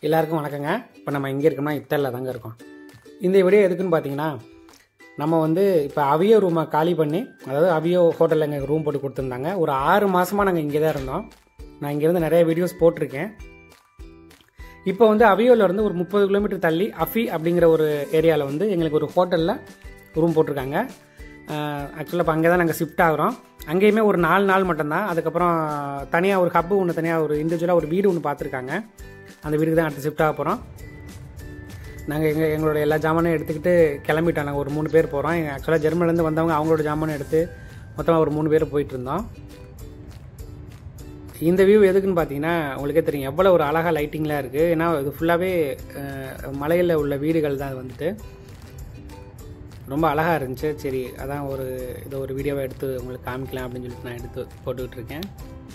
எல்லாருக்கும் வணக்கங்க இப்போ நம்ம எங்கே இருக்கோம்னா இத்தலில் தாங்க இருக்கோம் இந்த வீடியோ எதுக்குன்னு பார்த்தீங்கன்னா நம்ம வந்து இப்போ அவியோ ரூமை காலி பண்ணி அதாவது அவியோ ஹோட்டலில் எங்களுக்கு ரூம் போட்டு கொடுத்துருந்தாங்க ஒரு ஆறு மாதமாக நாங்கள் இங்கே தான் இருந்தோம் நான் இங்கேருந்து நிறைய வீடியோஸ் போட்டிருக்கேன் இப்போ வந்து அவியோவில் இருந்து ஒரு முப்பது கிலோமீட்டர் தள்ளி அஃபி அப்படிங்கிற ஒரு ஏரியாவில் வந்து எங்களுக்கு ஒரு ஹோட்டலில் ரூம் போட்டிருக்காங்க ஆக்சுவலாக இப்போ அங்கே தான் நாங்கள் ஷிஃப்ட் ஆகிறோம் அங்கேயுமே ஒரு நாலு நாள் மட்டும்தான் அதுக்கப்புறம் தனியாக ஒரு ஹப்பு ஒன்று தனியாக ஒரு இண்டிவிஜுவலாக ஒரு வீடு ஒன்று பார்த்துருக்காங்க அந்த வீட்டுக்கு தான் அடுத்து ஷிஃப்ட் ஆக போகிறோம் நாங்கள் எங்கள் எங்களோட எல்லா ஜாமானையும் எடுத்துக்கிட்டு கிளம்பிட்டோம் நாங்கள் ஒரு மூணு பேர் போகிறோம் எங்கள் ஆக்சுவலாக ஜெர்மனிலேருந்து வந்தவங்க அவங்களோட ஜாமானை எடுத்து மொத்தமாக ஒரு மூணு பேர் போயிட்டு இருந்தோம் இந்த வியூ எதுக்குன்னு பார்த்தீங்கன்னா உங்களுக்கே தெரியும் எவ்வளோ ஒரு அழகாக லைட்டிங்லாம் இருக்குது ஏன்னா இது ஃபுல்லாகவே மலையில் உள்ள வீடுகள் தான் அது வந்துட்டு ரொம்ப அழகாக இருந்துச்சு சரி அதான் ஒரு இதை ஒரு வீடியோவை எடுத்து உங்களுக்கு காமிக்கலாம் அப்படின்னு சொல்லிட்டு நான் எடுத்து போட்டுக்கிட்டு இருக்கேன்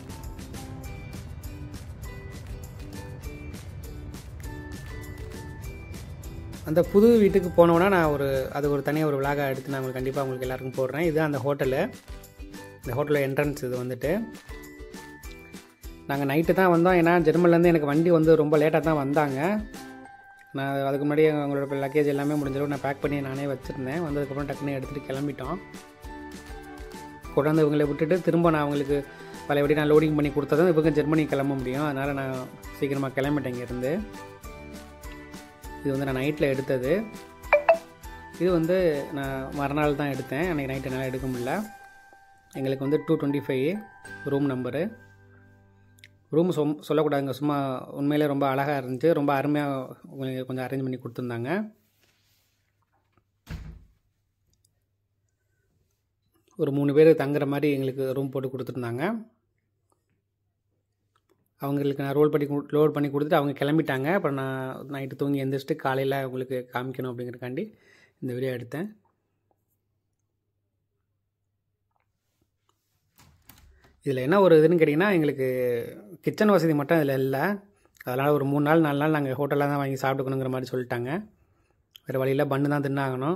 அந்த புது வீட்டுக்கு போனோன்னா நான் ஒரு அது ஒரு தனியாக ஒரு விலாக எடுத்து நான் உங்களுக்கு கண்டிப்பாக உங்களுக்கு எல்லாருக்கும் போடுறேன் இதுதான் அந்த ஹோட்டலு இந்த ஹோட்டலில் என்ட்ரன்ஸ் இது வந்துட்டு நாங்கள் நைட்டு தான் வந்தோம் ஏன்னா ஜெர்மன்லேருந்து எனக்கு வண்டி வந்து ரொம்ப லேட்டாக தான் வந்தாங்க நான் அதுக்கு முன்னாடி அவங்களோட லக்கேஜ் எல்லாமே முடிஞ்சளவு நான் பேக் பண்ணி நானே வச்சுருந்தேன் வந்ததுக்கப்புறம் டக்குன்னு எடுத்துகிட்டு கிளம்பிட்டோம் கொண்டாந்து இவங்களை விட்டுட்டு திரும்ப நான் அவங்களுக்கு பழையபடி நான் லோடிங் பண்ணி கொடுத்ததும் இவங்க ஜெர்மனி கிளம்ப முடியும் அதனால் நான் சீக்கிரமாக கிளம்பிட்டேன் இங்கேருந்து இது வந்து நான் நைட்டில் எடுத்தது இது வந்து நான் மறுநாள் தான் எடுத்தேன் அன்றைக்கி நைட்டு என்னால் எடுக்க முடியல எங்களுக்கு வந்து two twenty five room number room சொம் சொல்லக்கூடாதுங்க சும்மா உண்மையிலே ரொம்ப அழகாக இருந்துச்சு ரொம்ப அருமையாக உங்களுக்கு கொஞ்சம் அரேஞ்ச் பண்ணி கொடுத்துருந்தாங்க ஒரு மூணு பேர் தங்குற மாதிரி எங்களுக்கு ரூம் போட்டு கொடுத்துருந்தாங்க அவங்களுக்கு நான் ரோல் பண்ணி லோட் பண்ணி கொடுத்துட்டு அவங்க கிளம்பிட்டாங்க அப்புறம் நான் நைட்டு தூங்கி எந்திரிச்சிட்டு காலையில் உங்களுக்கு காமிக்கணும் அப்படிங்கிறக்காண்டி இந்த வீடியோ எடுத்தேன் இதில் என்ன ஒரு இதுன்னு கேட்டிங்கன்னா எங்களுக்கு கிச்சன் வசதி மட்டும் இதில் இல்லை அதனால் ஒரு மூணு நாள் நாலு நாள் நாங்கள் ஹோட்டலில் தான் வாங்கி சாப்பிட்டுக்கணுங்கிற மாதிரி சொல்லிட்டாங்க வேறு வழியில் பண்ணு தான் தின்னாகணும்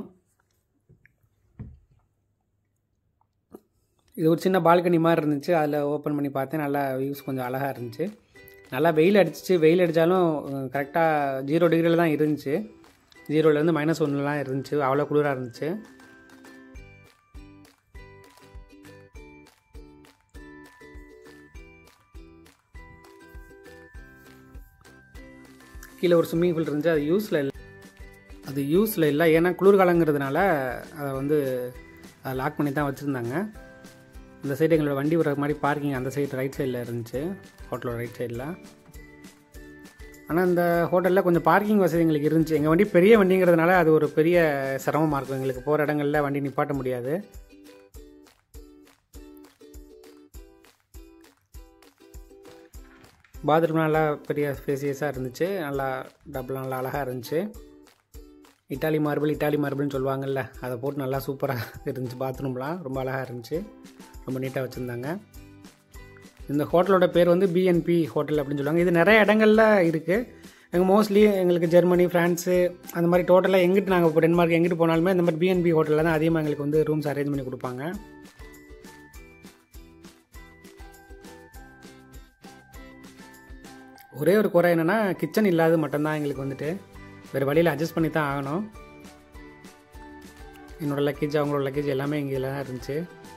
இது ஒரு சின்ன பால்கனி மாதிரி இருந்துச்சு அதில் ஓப்பன் பண்ணி பார்த்தேன் நல்லா வியூஸ் கொஞ்சம் அழகாக இருந்துச்சு நல்லா வெயில் அடிச்சிச்சு வெயில் அடித்தாலும் கரெக்டாக ஜீரோ டிகிரியில் தான் இருந்துச்சு ஜீரோலேருந்து மைனஸ் ஒன்றுலாம் இருந்துச்சு அவ்வளோ குளிராக இருந்துச்சு கீழே ஒரு ஸ்விம்மிங் பூல் இருந்துச்சு அது யூஸில் இல்லை அது யூஸில் இல்லை ஏன்னா குளிர்காலங்கிறதுனால அதை வந்து அதை லாக் பண்ணி தான் வச்சுருந்தாங்க இந்த சைடு எங்களோட வண்டி வர மாதிரி பார்க்கிங் அந்த சைடு ரைட் சைடில் இருந்துச்சு ஹோட்டலோட ரைட் சைடில் ஆனால் இந்த ஹோட்டலில் கொஞ்சம் பார்க்கிங் வசதி எங்களுக்கு இருந்துச்சு எங்கள் வண்டி பெரிய வண்டிங்கிறதுனால அது ஒரு பெரிய சிரமமாக இருக்கும் எங்களுக்கு போகிற இடங்களில் வண்டி நிப்பாட்ட முடியாது பாத்ரூம் நல்லா பெரிய ஸ்பேசியஸாக இருந்துச்சு நல்லா டபுள் நல்லா அழகாக இருந்துச்சு இட்டாலி மார்பிள் இட்டாலி மார்பிள்னு சொல்லுவாங்கள்ல அதை போட்டு நல்லா சூப்பராக இருந்துச்சு பாத்ரூம்லாம் ரொம்ப அழகாக இருந்துச்சு ரொம்ப நீட்டாக வச்சுருந்தாங்க இந்த ஹோட்டலோட பேர் வந்து பிஎன்பி ஹோட்டல் அப்படின்னு சொல்லுவாங்க இது நிறைய இடங்களில் இருக்குது எங்கள் மோஸ்ட்லி எங்களுக்கு ஜெர்மனி ஃப்ரான்ஸு அந்த மாதிரி டோட்டலாக எங்கிட்டு நாங்கள் இப்போ டென்மார்க் எங்கிட்டு போனாலுமே இந்த மாதிரி பிஎன்பி ஹோட்டலில் தான் அதிகமாக எங்களுக்கு வந்து ரூம்ஸ் அரேஞ்ச் பண்ணி கொடுப்பாங்க ஒரே ஒரு குறை என்னென்னா கிச்சன் இல்லாத மட்டும்தான் எங்களுக்கு வந்துட்டு வேறு வழியில் அட்ஜஸ்ட் பண்ணி தான் ஆகணும் என்னோடய லக்கேஜ் அவங்களோட லக்கேஜ் எல்லாமே இங்கே தான் இருந்துச்சு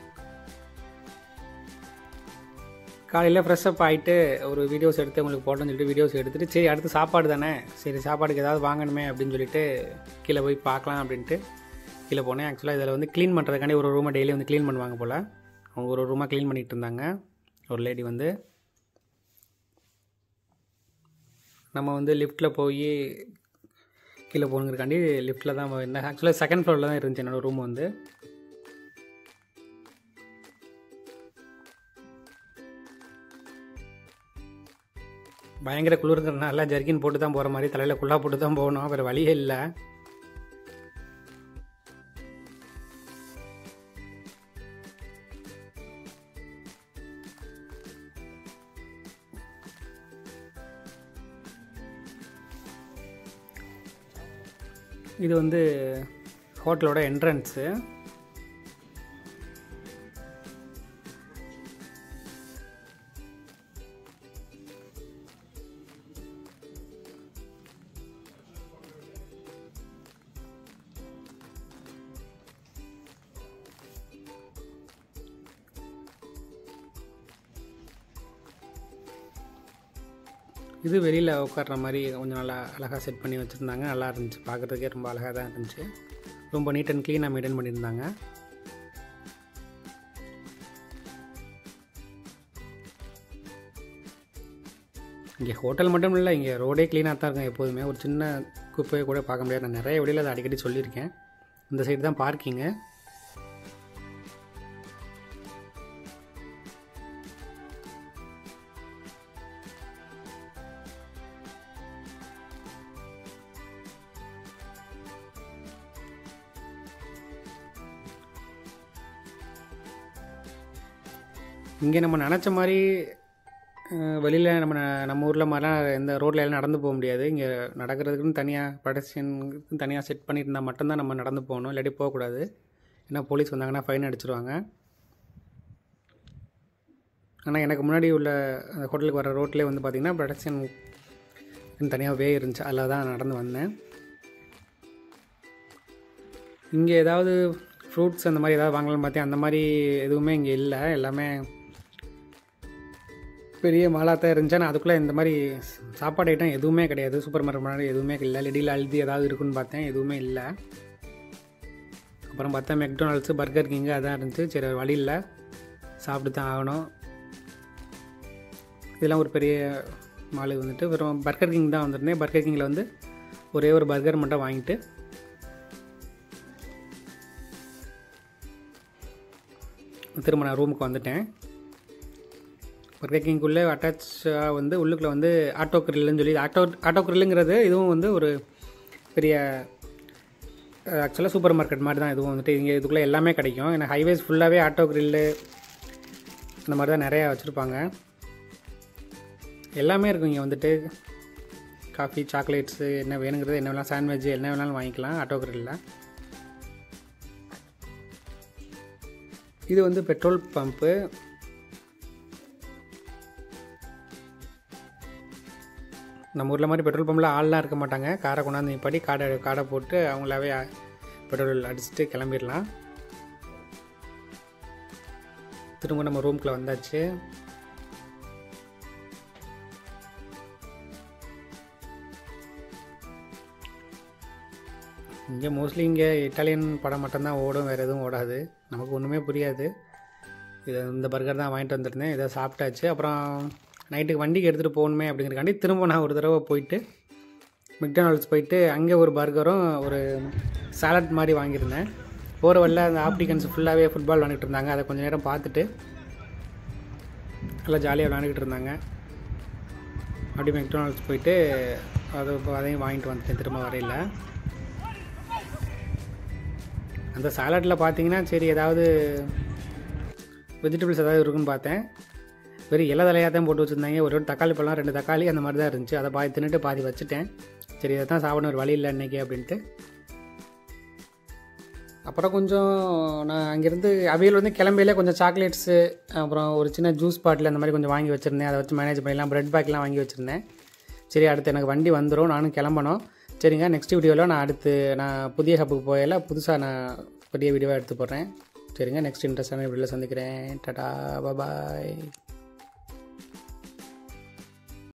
காலையில் ஃப்ரெஷ்அப் ஆகிட்டு ஒரு வீடியோஸ் எடுத்து உங்களுக்கு போட்டோன்னு சொல்லிட்டு வீடியோஸ் எடுத்துகிட்டு சரி அடுத்து சாப்பாடு தானே சரி சாப்பாடுக்கு ஏதாவது வாங்கணுமே அப்படின்னு சொல்லிட்டு கீழே போய் பார்க்கலாம் அப்படின்ட்டு கீழே போனேன் ஆக்சுவலாக இதில் வந்து க்ளீன் பண்ணுறதுக்காண்டி ஒரு ரூமை டெய்லி வந்து க்ளீன் பண்ணுவாங்க போல் அவங்க ஒரு ரூமாக க்ளீன் பண்ணிகிட்டு இருந்தாங்க ஒரு லேடி வந்து நம்ம வந்து லிஃப்ட்டில் போய் கீழே போகணுங்கிறக்காண்டி லிஃப்ட்டில் தான் இருந்தேன் ஆக்சுவலாக செகண்ட் ஃப்ளோரில் தான் இருந்துச்சு என்னோடய ரூம் வந்து பயங்கர குளிர்ங்கிறதுனால ஜர்கின் போட்டு தான் போகிற மாதிரி தலையில் குள்ளா போட்டு தான் போகணும் வேறு வழியே இல்லை இது வந்து ஹோட்டலோட என்ட்ரன்ஸு இது வெளியில் உட்கார்ற மாதிரி கொஞ்சம் நல்லா அழகாக செட் பண்ணி வச்சுருந்தாங்க நல்லா இருந்துச்சு பார்க்குறதுக்கே ரொம்ப அழகாக தான் இருந்துச்சு ரொம்ப நீட் அண்ட் க்ளீனாக மெயின்டைன் பண்ணியிருந்தாங்க இங்கே ஹோட்டல் மட்டும் இல்லை இங்கே ரோடே க்ளீனாக தான் இருக்கும் எப்போதுமே ஒரு சின்ன குப்பையை கூட பார்க்க முடியாது நான் நிறைய வெளியில் அதை அடிக்கடி சொல்லியிருக்கேன் இந்த சைடு தான் பார்க்கிங்கு இங்கே நம்ம நினச்ச மாதிரி வெளியில் நம்ம ந- நம்ம ஊரில் மாதிரிலாம் எந்த ரோட்ல எல்லாம் நடந்து போக முடியாது இங்கே நடக்கிறதுக்குன்னு தனியாக படேஷனுக்கு தனியாக செட் பண்ணியிருந்தா மட்டும்தான் நம்ம நடந்து போகணும் இல்லாட்டி போகக்கூடாது ஏன்னா போலீஸ் வந்தாங்கன்னா ஃபைன் அடிச்சிருவாங்க ஆனால் எனக்கு முன்னாடி உள்ள அந்த ஹோட்டலுக்கு வர ரோட்லேயே வந்து பார்த்திங்கன்னா ப்ரொடக்ஷன் தனியாக வே இருந்துச்சு அதில் தான் நடந்து வந்தேன் இங்கே ஏதாவது ஃப்ரூட்ஸ் அந்த மாதிரி ஏதாவது வாங்கலாம்னு பார்த்தேன் அந்த மாதிரி எதுவுமே இங்கே இல்லை எல்லாமே பெரிய மாலாக தான் இருந்துச்சு ஆனால் அதுக்குள்ளே இந்த மாதிரி சாப்பாடு ஐட்டம் எதுவுமே கிடையாது சூப்பர் மார்க்கெட் மாதிரி எதுவுமே இல்லை லெடியில் அழுதி ஏதாவது இருக்குன்னு பார்த்தேன் எதுவுமே இல்லை அப்புறம் பார்த்தா மெக்டொனால்ட்ஸு பர்கர் கிங்கு அதான் இருந்துச்சு சரி வேறு வழி இல்லை சாப்பிட்டு தான் ஆகணும் இதெல்லாம் ஒரு பெரிய மால் வந்துட்டு வெறும் பர்கர் கிங் தான் வந்திருந்தேன் பர்கர் கிங்கில் வந்து ஒரே ஒரு பர்கர் மட்டும் வாங்கிட்டு திரும்ப நான் ரூமுக்கு வந்துட்டேன் பர்கர் கிங்குள்ளே அட்டாச்சாக வந்து உள்ளுக்குள்ளே வந்து ஆட்டோ கிரில்லுன்னு சொல்லி ஆட்டோ ஆட்டோ கிரில்லுங்கிறது இதுவும் வந்து ஒரு பெரிய ஆக்சுவலாக சூப்பர் மார்க்கெட் மாதிரி தான் இதுவும் வந்துட்டு இங்கே இதுக்குள்ளே எல்லாமே கிடைக்கும் ஏன்னா ஹைவேஸ் ஃபுல்லாகவே ஆட்டோ கிரில்லு இந்த மாதிரி தான் நிறையா வச்சுருப்பாங்க எல்லாமே இருக்கும் இங்கே வந்துட்டு காஃபி சாக்லேட்ஸு என்ன வேணுங்கிறது என்ன வேணாலும் சாண்ட்விட்ச் என்ன வேணாலும் வாங்கிக்கலாம் ஆட்டோ கிரில்லில் இது வந்து பெட்ரோல் பம்ப்பு நம்ம ஊரில் மாதிரி பெட்ரோல் பம்பில் ஆள்லாம் இருக்க மாட்டாங்க காரை கொண்டாந்து நிப்பாட்டி காடை காடை போட்டு அவங்களாவே பெட்ரோல் அடிச்சுட்டு கிளம்பிடலாம் திரும்ப நம்ம ரூம்குள்ளே வந்தாச்சு இங்கே மோஸ்ட்லி இங்கே இட்டாலியன் படம் மட்டும்தான் ஓடும் வேறு எதுவும் ஓடாது நமக்கு ஒன்றுமே புரியாது இது இந்த பர்கர் தான் வாங்கிட்டு வந்திருந்தேன் இதை சாப்பிட்டாச்சு அப்புறம் நைட்டுக்கு வண்டிக்கு எடுத்துகிட்டு போகணுமே அப்படிங்கிறக்காண்டி திரும்ப நான் ஒரு தடவை போயிட்டு மெக்டானல்ட்ஸ் போயிட்டு அங்கே ஒரு பர்கரும் ஒரு சாலட் மாதிரி வாங்கியிருந்தேன் போகிற வழியில் அந்த ஆப்டிகன்ஸ் ஃபுல்லாகவே ஃபுட்பால் விளாண்டுட்டு இருந்தாங்க அதை கொஞ்சம் நேரம் பார்த்துட்டு நல்லா ஜாலியாக விளாண்டுக்கிட்டு இருந்தாங்க அப்படி மெக்டானல்ட்ஸ் போயிட்டு அது அதையும் வாங்கிட்டு வந்துட்டேன் திரும்ப வரையில் அந்த சாலட்டில் பார்த்தீங்கன்னா சரி ஏதாவது வெஜிடபிள்ஸ் ஏதாவது இருக்குன்னு பார்த்தேன் வெறும் இலை தலையாக தான் போட்டு வச்சுருந்தாங்க ஒரு ஒரு தக்காளி பழம் ரெண்டு தக்காளி அந்த மாதிரி தான் இருந்துச்சு அதை பாதி தின்னுட்டு பாதி வச்சுட்டேன் சரி இதை தான் சாப்பிடணும் ஒரு வழி இல்லை இன்னைக்கு அப்படின்ட்டு அப்புறம் கொஞ்சம் நான் அங்கேருந்து அவையில் வந்து கிளம்பியிலே கொஞ்சம் சாக்லேட்ஸு அப்புறம் ஒரு சின்ன ஜூஸ் பாட்டில் அந்த மாதிரி கொஞ்சம் வாங்கி வச்சுருந்தேன் அதை வச்சு மேனேஜ் பண்ணிடலாம் ப்ரெட் பேக்லாம் வாங்கி வச்சுருந்தேன் சரி அடுத்து எனக்கு வண்டி வந்துடும் நானும் கிளம்பணும் சரிங்க நெக்ஸ்ட் வீடியோவில் நான் அடுத்து நான் புதிய ஹப்புக்கு போயில புதுசாக நான் பெரிய வீடியோவாக எடுத்து போடுறேன் சரிங்க நெக்ஸ்ட் இன்ட்ரெஸ்டான வீடியோவில் சந்திக்கிறேன் டாடா பாய்